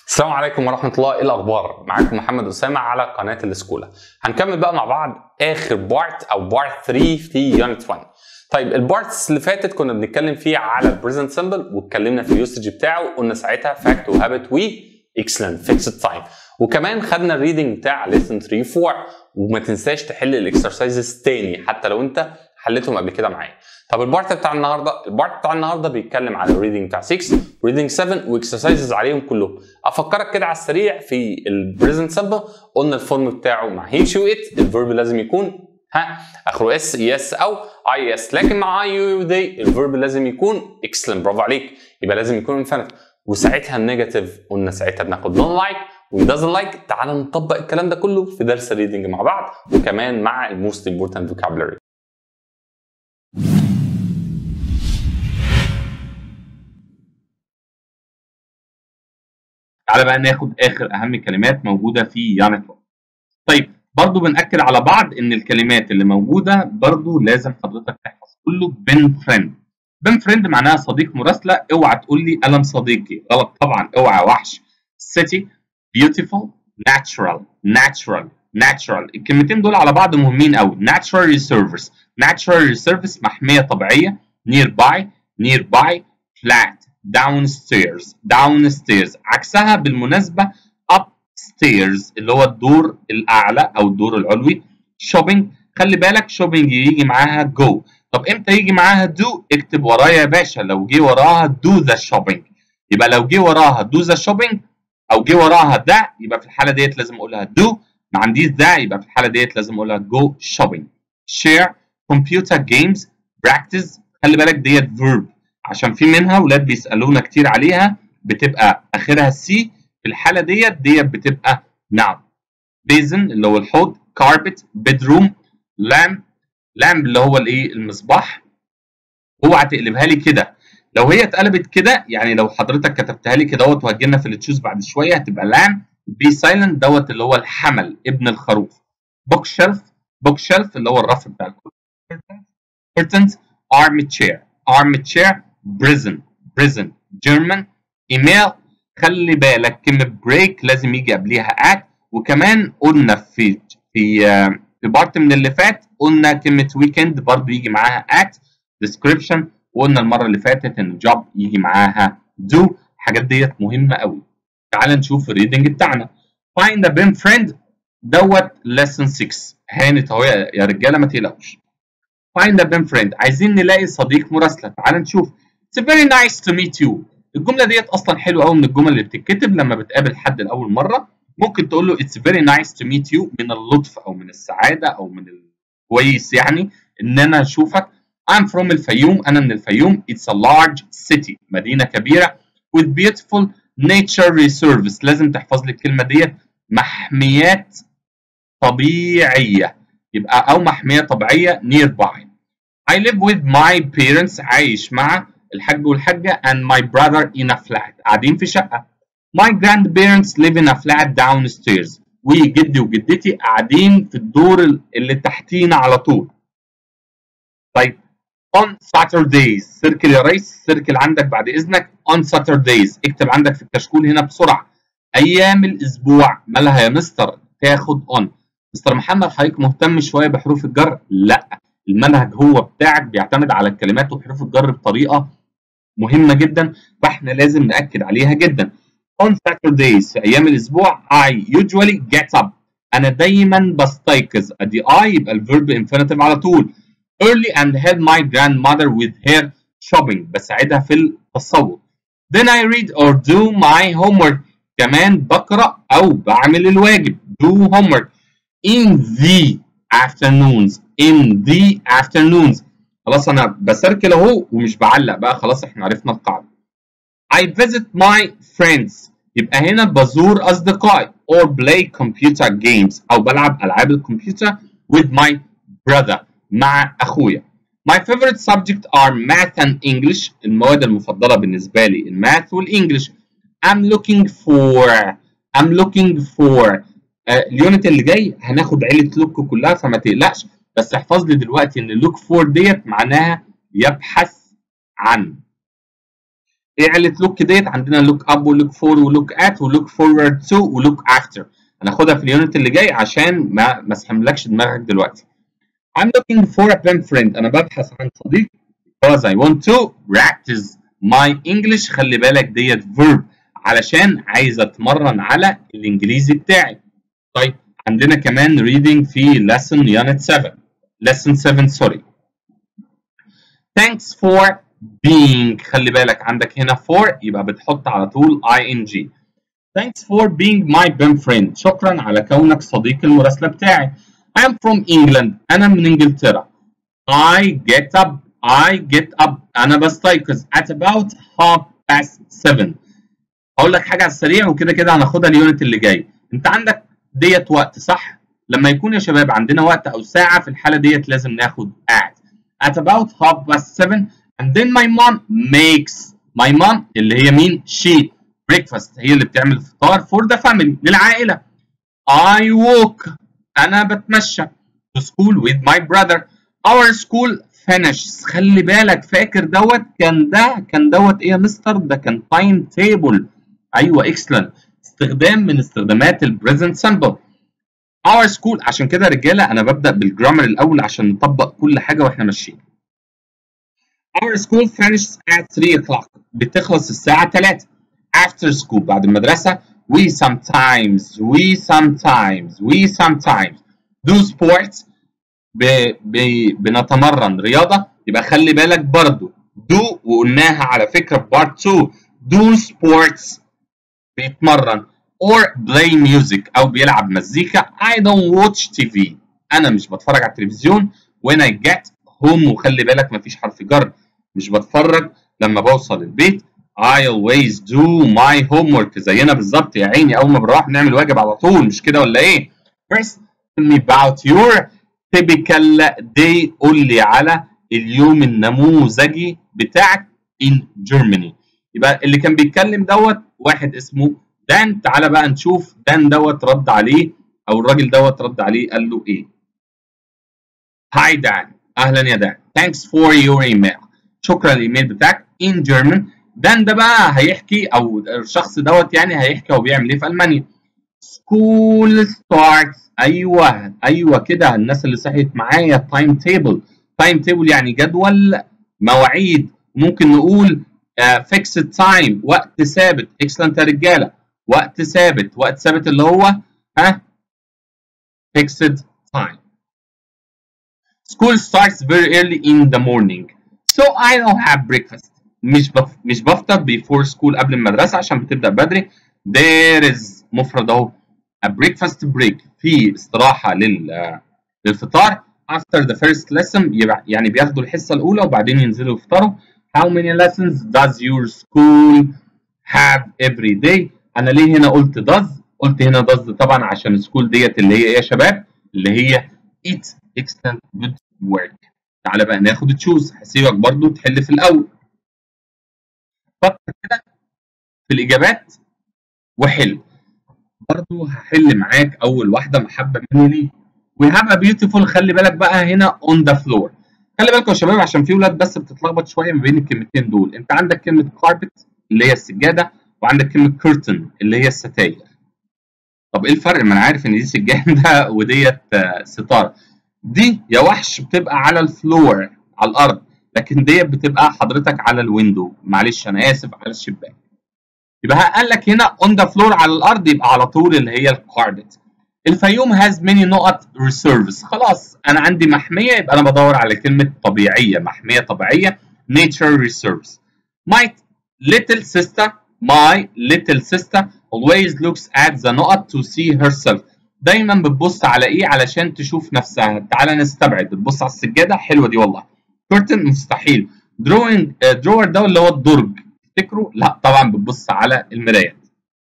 السلام عليكم ورحمة الله، إيه الأخبار؟ معاكم محمد أسامة على قناة السكولا. هنكمل بقى مع بعض آخر بارت أو بارت 3 في يونت 1. طيب البارتس اللي فاتت كنا بنتكلم فيه على البريزنت سمبل واتكلمنا في اليوسج بتاعه قلنا ساعتها فاكت وهابت و اكسلنت فيكسد تايم وكمان خدنا الريدنج بتاع ليسن 3 4 وما تنساش تحل الاكسرسايزز تاني حتى لو انت حليتهم قبل كده معايا طب البارت بتاع النهارده البارت بتاع النهارده بيتكلم على الريدنج بتاع 6 وريدنج 7 واكسرسايزز عليهم كلهم افكرك كده على السريع في البريزنت سمبل قلنا الفورم بتاعه مع هي شو ات الفيرب لازم يكون ها اخره اس يس او اي اس لكن مع اي يو ذي الفيرب لازم يكون اكسلنت برافو عليك يبقى لازم يكون انفينيت وساعتها النيجاتيف قلنا ساعتها بناخد دون لايك ودازنت لايك تعال نطبق الكلام ده كله في درس الريدنج مع بعض وكمان مع الموست امبورتنت فوكابلري تعالى بقى ناخد اخر اهم كلمات موجوده في يانت 1 طيب برضو بنأكد على بعض ان الكلمات اللي موجوده برضو لازم حضرتك تحفظ كله بن فريند بن فريند معناها صديق مراسله اوعى تقول لي قلم صديقي غلط طبعا اوعى وحش city beautiful natural natural natural الكلمتين دول على بعض مهمين قوي natural reserves natural reserves محميه طبيعيه nearby nearby flat downstairs downstairs عكسها بالمناسبة upstairs اللي هو الدور الأعلى أو الدور العلوي shopping خلي بالك shopping يجي معاها go طب امتى يجي معاها do اكتب ورايا يا باشا لو جه وراها do the shopping يبقى لو جه وراها do the shopping أو جه وراها ده يبقى في الحالة ديت لازم أقولها do ما عنديش ده يبقى في الحالة ديت لازم أقولها go shopping share computer games practice خلي بالك ديت verb عشان في منها ولاد بيسالونا كتير عليها بتبقى اخرها سي في الحاله ديت ديت بتبقى نعم بيزن اللي هو الحوض كاربت بيدروم لامب لامب اللي هو الايه المصباح اوعى تقلبها لي كده لو هي اتقلبت كده يعني لو حضرتك كتبتها لي كده دوت وهتجي لنا في التشوز بعد شويه هتبقى لام بي سايلنت دوت اللي هو الحمل ابن الخروف بوك شيلف بوك شيلف اللي هو الرف بتاع الكتب كيرتنز ارم تشير ارم تشير prison prison German ايميل خلي بالك كلمة بريك لازم يجي قبليها at وكمان قلنا في في في بارت من اللي فات قلنا كلمة ويكند برضه يجي معاها at description وقلنا المرة اللي فاتت ان job يجي معاها do الحاجات ديت مهمة قوي تعال نشوف الريدنج بتاعنا find a best friend دوت lesson 6 هانت اهو يا رجالة ما تقلقوش find a best friend عايزين نلاقي صديق مراسلة تعال نشوف It's very nice to meet you. الجملة ديت أصلا حلوة أوي من الجمل اللي بتتكتب لما بتقابل حد لأول مرة ممكن تقول له It's very nice to meet you من اللطف أو من السعادة أو من الكويس يعني إن أنا أشوفك I'm from الفيوم أنا من الفيوم It's a large city مدينة كبيرة with beautiful nature reserves لازم تحفظ لي الكلمة ديت محميات طبيعية يبقى أو محمية طبيعية nearby I live with my parents عايش مع الحاج والحاجة and my brother in a flat قاعدين في شقة my grandparents live in a flat downstairs وجدي وجدتي قاعدين في الدور اللي تحتينا على طول طيب on Saturdays سيركل يا ريس سيركل عندك بعد إذنك on Saturdays اكتب عندك في الكشكول هنا بسرعة أيام الأسبوع مالها يا مستر تاخد on مستر محمد حضرتك مهتم شوية بحروف الجر لا المنهج هو بتاعك بيعتمد على الكلمات وحروف الجر بطريقة مهمة جدا فاحنا لازم نأكد عليها جدا. On Saturdays في أيام الأسبوع I usually get up أنا دايما بستيقظ أدي I يبقى الفيرب infinitive على طول. Early and help my grandmother with her shopping بساعدها في التسوق. Then I read or do my homework كمان بقرأ أو بعمل الواجب do homework in the afternoons in the afternoons خلاص انا بسركل اهو ومش بعلق بقى خلاص احنا عرفنا القاعده I visit my friends يبقى هنا بزور اصدقائي or play computer games او بلعب العاب الكمبيوتر with my brother مع اخويا My favorite subject are math and English المواد المفضلة بالنسبة لي الماث والانجلش I'm looking for I'm looking for آه اليونت اللي جاي هناخد عيلة لوك كلها فما تقلقش بس احفظ لي دلوقتي ان لوك فور ديت معناها يبحث عن ايه عله لوك ديت عندنا لوك اب ولوك فور ولوك ات ولوك فورورد تو ولوك افتر هناخدها في اليونت اللي جاي عشان ما ما اسحملكش دماغك دلوقتي I'm looking for a pen friend انا ببحث عن صديق because I want to practice my English خلي بالك ديت verb علشان عايز اتمرن على الانجليزي بتاعي طيب عندنا كمان reading في lesson unit 7 lesson 7 sorry thanks for being خلي بالك عندك هنا for يبقى بتحط على طول ing thanks for being my pen friend شكرا على كونك صديق المراسلة بتاعي I am from England أنا من إنجلترا I get up I get up أنا بستيقظ at about half past seven هقول لك حاجة على السريع وكده كده هناخدها اليونت اللي جاي أنت عندك ديت وقت صح؟ لما يكون يا شباب عندنا وقت أو ساعة في الحالة ديت لازم ناخد at at about half past seven and then my mom makes my mom اللي هي مين؟ she breakfast هي اللي بتعمل الفطار for the family للعائلة I walk أنا بتمشى to school with my brother our school finishes خلي بالك فاكر دوت كان ده كان دوت ايه يا مستر ده كان تايم تيبل ايوه excellent استخدام من استخدامات البريزنت سامبل our school عشان كده يا رجاله انا ببدا بالجرامر الاول عشان نطبق كل حاجه واحنا ماشيين our school finishes at 3 o'clock بتخلص الساعه 3 after school بعد المدرسه we sometimes we sometimes we sometimes do sports ب... ب... بنتمرن رياضه يبقى خلي بالك برضو do وقلناها على فكره في بارت 2 do sports بيتمرن or play music او بيلعب مزيكا I don't watch TV انا مش بتفرج على التلفزيون when I get home وخلي بالك مفيش حرف جر مش بتفرج لما بوصل البيت I always do my homework زينا بالظبط يا عيني اول ما بنروح نعمل واجب على طول مش كده ولا ايه first tell me about your typical day قول لي على اليوم النموذجي بتاعك in Germany يبقى اللي كان بيتكلم دوت واحد اسمه دان تعالى بقى نشوف دان دوت رد عليه او الراجل دوت رد عليه قال له ايه هاي دان اهلا يا دان thanks for your email شكرا للايميل بتاعك in German دان ده بقى هيحكي او الشخص دوت يعني هيحكي هو بيعمل ايه في المانيا school starts ايوه ايوه كده الناس اللي صحيت معايا تايم تيبل تايم تيبل يعني جدول مواعيد ممكن نقول فيكسد تايم وقت ثابت اكسلنت يا رجاله وقت ثابت وقت ثابت اللي هو ها fixed time school starts very early in the morning so I don't have breakfast مش بف... مش بفطر before school قبل المدرسة عشان بتبدأ بدري there is مفرد اهو a breakfast break في استراحة لل... للفطار after the first lesson يعني بياخدوا الحصة الأولى وبعدين ينزلوا يفطروا how many lessons does your school have every day انا ليه هنا قلت does قلت هنا does طبعا عشان السكول ديت اللي هي ايه يا شباب اللي هي it excellent good work تعالى بقى ناخد تشوز هسيبك برضو تحل في الاول فكر كده في الاجابات وحل برضو هحل معاك اول واحده محبه مني ليه we have a beautiful خلي بالك بقى هنا on the floor خلي بالكم يا شباب عشان في ولاد بس بتتلخبط شويه ما بين الكلمتين دول انت عندك كلمه carpet اللي هي السجاده وعندك كلمه curtain اللي هي الستاير طب ايه الفرق ما انا عارف ان دي سجاده وديت ستاره دي يا وحش بتبقى على الفلور على الارض لكن ديت بتبقى حضرتك على الويندو معلش انا اسف على الشباك يبقى قال لك هنا on the floor على الارض يبقى على طول اللي هي الكاربت الفيوم has many نقط reserves خلاص انا عندي محميه يبقى انا بدور على كلمه طبيعيه محميه طبيعيه nature reserves my little sister my little sister always looks at the نقط to see herself دايما بتبص على ايه علشان تشوف نفسها تعالى نستبعد بتبص على السجاده حلوه دي والله curtain مستحيل drawing uh, drawer ده اللي هو الدرج تفتكروا لا طبعا بتبص على المرايات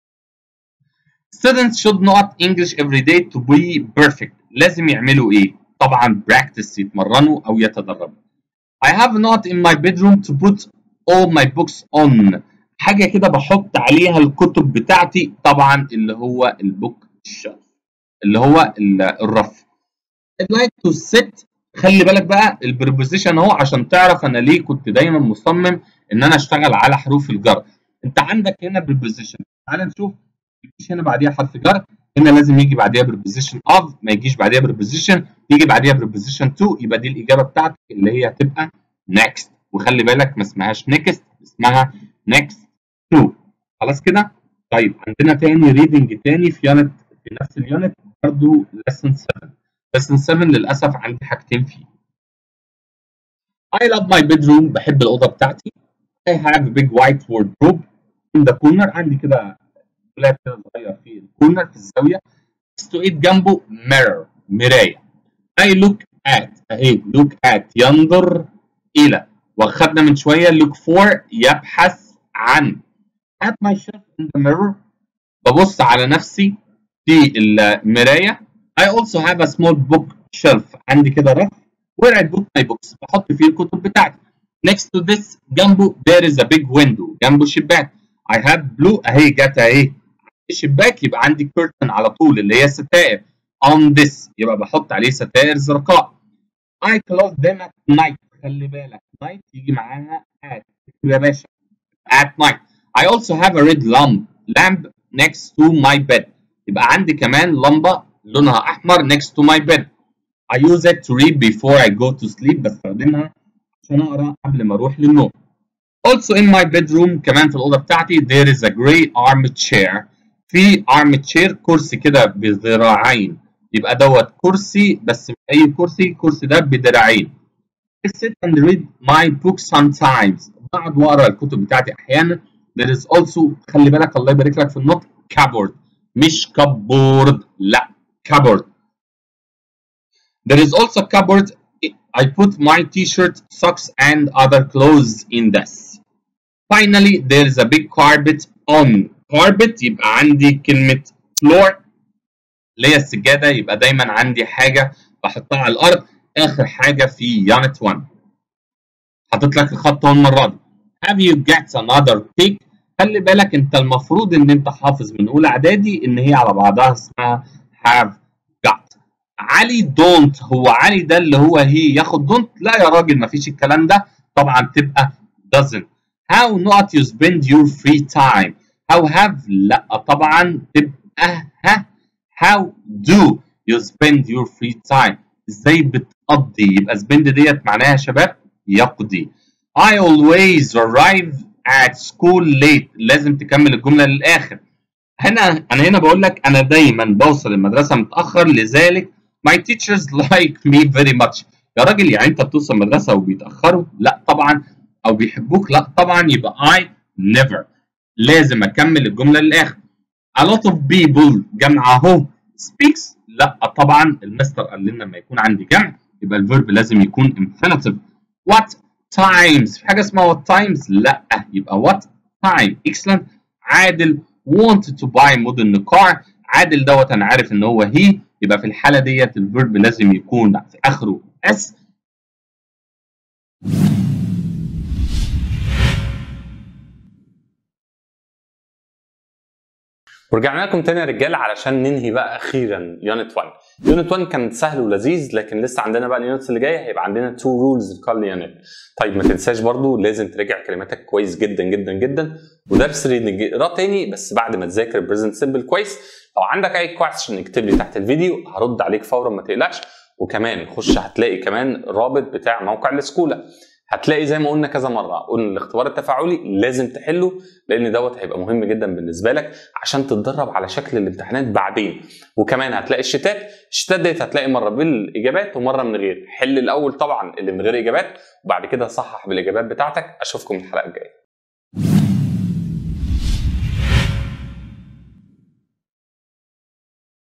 students should not English every day to be perfect لازم يعملوا ايه طبعا practice يتمرنوا او يتدربوا I have a note in my bedroom to put all my books on حاجه كده بحط عليها الكتب بتاعتي طبعا اللي هو البوك شيلف اللي هو الرف I'd like to sit خلي بالك بقى البريبوزيشن اهو عشان تعرف انا ليه كنت دايما مصمم ان انا اشتغل على حروف الجر انت عندك هنا بريبوزيشن تعال نشوف ما يجيش هنا بعديها حرف جر هنا لازم يجي بعديها بريبوزيشن اوف ما يجيش بعديها بريبوزيشن يجي بعديها بريبوزيشن تو يبقى دي الاجابه بتاعتك اللي هي هتبقى next وخلي بالك ما اسمهاش next اسمها next to خلاص كده طيب عندنا تاني ريدنج تاني في يونت في نفس اليونت برضه lesson 7 lesson 7 للاسف عندي حاجتين فيه I love my bedroom بحب الاوضه بتاعتي I have a big white wardrobe in the corner عندي كده دولاب كده صغير في الكورنر في الزاويه next to it جنبه mirror مرايه I look at اهي look at ينظر الى واخدنا من شويه look for يبحث عن at myself in the mirror ببص على نفسي في المرايه I also have a small bookshelf عندي كده رف where I put my books بحط فيه الكتب بتاعتي next to this جنبه there is a big window جنبه شباك I have blue اهي جت اهي الشباك يبقى عندي curtain على طول اللي هي ستائر on this يبقى بحط عليه ستائر زرقاء I close them at night خلي بالك night يجي معاها at يا باشا at night I also have a red lamp lamp next to my bed يبقى عندي كمان لمبة لونها أحمر next to my bed I use it to read before I go to sleep بستخدمها عشان أقرأ قبل ما أروح للنوم Also in my bedroom كمان في الأوضة بتاعتي there is a gray armchair في armchair كرسي كده بذراعين يبقى دوت كرسي بس مش أي كرسي الكرسي ده بدراعين I sit and read my book sometimes بقعد وأقرأ الكتب بتاعتي أحيانا there is also خلي بالك الله يبارك لك في النطق cupboard مش cupboard لا cupboard there is also cupboard I put my t-shirt socks and other clothes in this finally there is a big carpet on carpet يبقى عندي كلمة floor اللي هي السجادة يبقى دايما عندي حاجة بحطها على الأرض آخر حاجة في unit 1 حاطط لك الخط اهو المرة دي have you got another pick خلي بالك انت المفروض ان انت حافظ من اولى اعدادي ان هي على بعضها اسمها have got علي دونت هو علي ده اللي هو هي ياخد دونت لا يا راجل مفيش الكلام ده طبعا تبقى doesn't how not you spend your free time how have لا طبعا تبقى ها how do you spend your free time ازاي بتقضي يبقى spend ديت معناها يا شباب يقضي I always arrive at school late لازم تكمل الجملة للآخر هنا أنا هنا بقول لك أنا دايما بوصل المدرسة متأخر لذلك my teachers like me very much يا راجل يعني أنت بتوصل المدرسة وبيتأخروا؟ لا طبعا أو بيحبوك؟ لا طبعا يبقى I never لازم أكمل الجملة للآخر a lot of people جمع أهو speaks لا طبعا المستر قال لنا لما يكون عندي جمع يبقى الفيرب لازم يكون infinitive what times في حاجه اسمها what times لا يبقى what time excellent عادل wanted to buy modern car عادل دوت انا عارف ان هو هي يبقى في الحاله ديت الفيرب لازم يكون في اخره اس ورجعنا لكم تاني يا رجاله علشان ننهي بقى اخيرا يونت 1 يونت 1 كان سهل ولذيذ لكن لسه عندنا بقى اليونتس اللي جايه هيبقى عندنا تو رولز لكل يونت طيب ما تنساش برضو لازم تراجع كلماتك كويس جدا جدا جدا ودرس ريدنج اقراه تاني بس بعد ما تذاكر بريزنت سيمبل كويس لو عندك اي كويستشن اكتب لي تحت الفيديو هرد عليك فورا ما تقلقش وكمان خش هتلاقي كمان رابط بتاع موقع السكولا هتلاقي زي ما قلنا كذا مره قلنا الاختبار التفاعلي لازم تحله لان دوت هيبقى مهم جدا بالنسبه لك عشان تتدرب على شكل الامتحانات بعدين وكمان هتلاقي الشتات الشتات ديت هتلاقي مره بالاجابات ومره من غير حل الاول طبعا اللي من غير اجابات وبعد كده صحح بالاجابات بتاعتك اشوفكم الحلقه الجايه